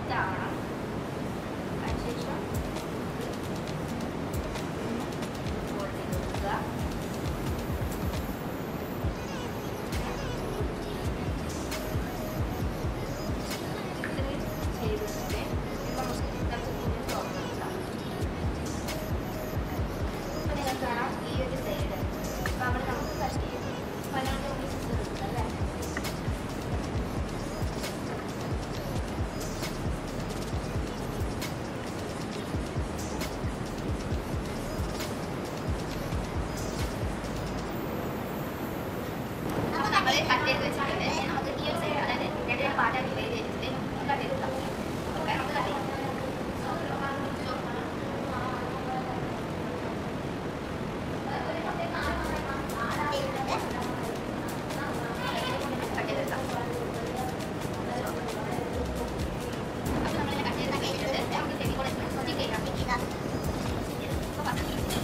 White ആവണം അതിനുശേഷം fold ചെയ്ത് കൊടുക്കുക ഇത്രയും ചെയ്തിട്ട് ഇത് നമുക്ക് കുറച്ച് തുണി തുറന്ന് വെക്കാം അപ്പോൾ നിങ്ങൾക്ക് കാണാം ഈ ഒരു സൈഡ് അപ്പോൾ അവിടെ നമുക്ക് കട്ട് ചെയ്യും അപ്പോൾ അതിനകത്ത് നമുക്ക് സിസ്റ്റർ എടുക്കാം അല്ലേ അപ്പോൾ നമ്മൾ കട്ട് ചെയ്ത് വെച്ചിട്ടുണ്ട് ഇനി നമുക്ക് ഈ ഒരു സൈഡ് അതായത് രണ്ട് പാട്ടാക്കി ഡിവൈഡ് ചെയ്തിട്ട് കട്ട് ചെയ്തെടുക്കാം ഓക്കെ നമുക്ക് കട്ട് ചെയ്യാം കട്ട് ചെയ്തെടുക്കാം അപ്പോൾ നമ്മളിങ്ങനെ കട്ട് ചെയ്ത് കഴിഞ്ഞിട്ട് നമുക്ക് ഫെവിക്കോൾ സ്റ്റിക്ക് ചെയ്യാം അപ്പോൾ ഫസ്റ്റ്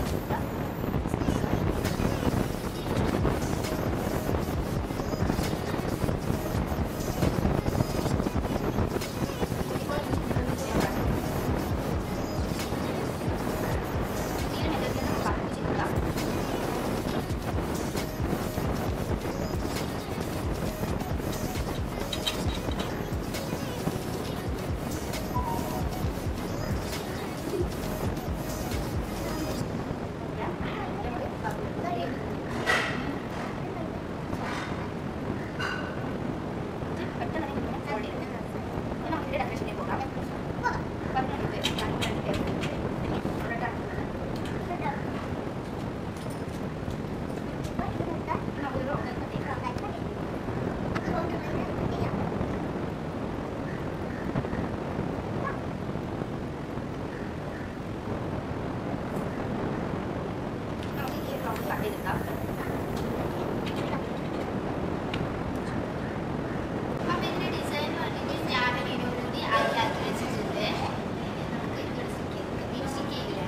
അപ്പൊ ഇതിന്റെ ഡിസൈൻ പറഞ്ഞിട്ട് ഞാൻ ഇരുപത്തി അരിയാക്കി വെച്ചിട്ടുണ്ട് നമുക്ക് ഇവിടെ സ്റ്റിക്ക് ചെയ്ത് ഈ സ്റ്റിക്ക് ചെയ്യില്ലേ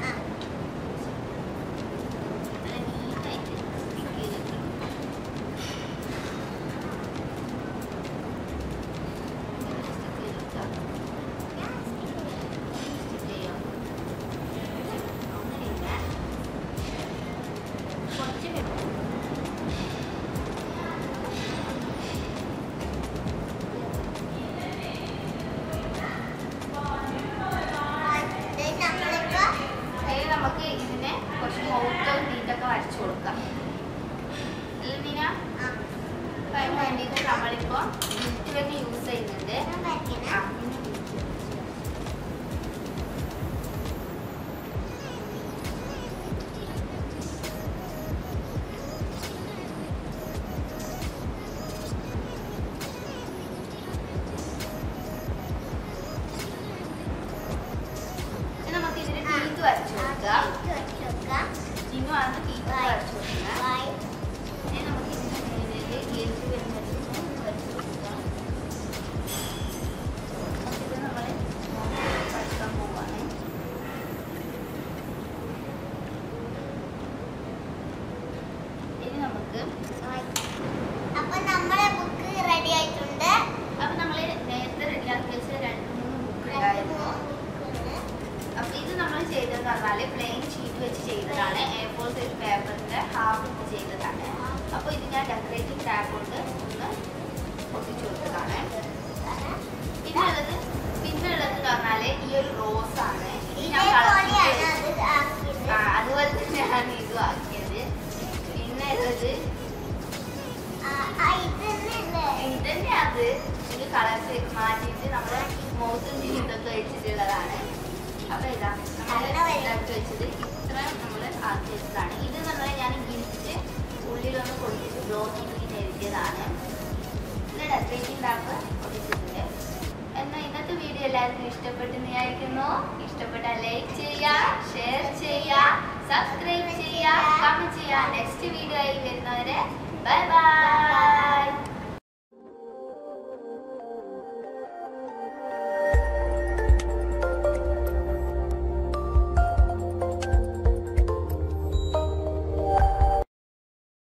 നല്ല നീറ്റായിട്ട് സ്റ്റിക്ക് ചെയ്തിട്ട് ഇങ്ങനെ സ്റ്റിക്ക് ചെയ്തെടുക്കാം സ്റ്റിക്ക് ചെയ്യാം അങ്ങനെയില്ല കുറച്ച് വെക്കും ഇനി നമുക്ക് ഇതിനെ കുറച്ച് മൗത്തും നീറ്റൊക്കെ വരച്ചു കൊടുക്കാം അല്ല നീന അപ്പൊ അതിന് വേണ്ടിയിട്ട് നമ്മളിപ്പോ ഗിഫ്റ്റ് തന്നെ യൂസ് ചെയ്യുന്നുണ്ട് ആ, പിന്നെ gift വരച്ച്. ഇനി നമുക്ക് ഇതിന് ടീത്ത് വരച്ചു കൊടുക്കാം ജിന്നു ആണ് ടീത്ത് വരച്ചു കൊടുക്കുക ഇനി നമുക്ക് ഇതിന്റെ മേലേക്ക് ഗേറ്റ് വരുന്നത് വരച്ചു കൊടുക്കാം ഇത് നമ്മൾ വരക്കാൻ പോവാണ് ഇനി നമുക്ക് അപ്പൊ നമ്മളെ ബുക്ക് റെഡി ആയിട്ടുണ്ട് അപ്പൊ നമ്മൾ നേരത്തെ റെഡിയാക്കി വെച്ച രണ്ട് മൂന്ന് ബുക്ക് ഉണ്ടായിരുന്നു അപ്പൊ ഇത് നമ്മൾ ചെയ്തതെന്ന് പറഞ്ഞാല് പ്ലെയിൻ ഷീറ്റ് വെച്ച് ചെയ്തതാണ് എ ഫോർ സൈസ് പേപ്പറിന്റെ ഹാഫ് ഇട്ട് ചെയ്തതാണ് അപ്പൊ ഇത് ഞാൻ ഡെക്കറേറ്റിംഗ് ടാപ്പ് കൊണ്ട് ഒന്ന് ഒട്ടിച്ചു കൊടുത്തതാണ് പിന്നുള്ളത് പിന്നുള്ളത് എന്ന് പറഞ്ഞാല് ഈ ഒരു റോസ് ആണ് ഇത് ഞാൻ ഇതേപോലെയാണ് കളർ അത് ആക്കിയത് ആ അതുപോലെ തന്നെയാണ് ഇതും ആക്കിയത് പിന്നെ ഉള്ളത് ആ, ആ, ഇതന്നെയല്ലേ? ഇതന്നെ അത് ഒരു കളേഴ്സ് മാറ്റിയിട്ട് നമ്മുടെ മൗത്തും ഇതൊക്കെ വെച്ചിട്ടുള്ളതാണ് അപ്പൊ ഇതാ നമ്മൾ നല്ല വരും. ഇതാക്കി വെച്ചത് ഇത്ര നമ്മൾ ആക്കി വെച്ചതാണ് ഇത് നമ്മൾ ഞാൻ ഗിഫ്റ്റ് ഉള്ളിലൊന്ന് കൊടുത്തിട്ട് ബ്ലോക്ക് ഇങ്ങനെ എഴുതിയതാണ് ഇത് ഡെക്കറേറ്റിംഗ് ടാപ്പ് ഒട്ടിച്ചിട്ടുണ്ട് എന്നാൽ ഇന്നത്തെ വീഡിയോ എല്ലാവർക്കും ഇഷ്ടപ്പെട്ടെന്ന് വിചാരിക്കുന്നു ഇഷ്ടപ്പെട്ടാൽ ലൈക്ക് ചെയ്യുക ഷെയർ ചെയ്യുക സബ്സ്ക്രൈബ് ചെയ്യുക കമന്റ് ചെയ്യുക നെക്സ്റ്റ് വീഡിയോ ആയി വരുന്നവരെ ബൈ ബൈ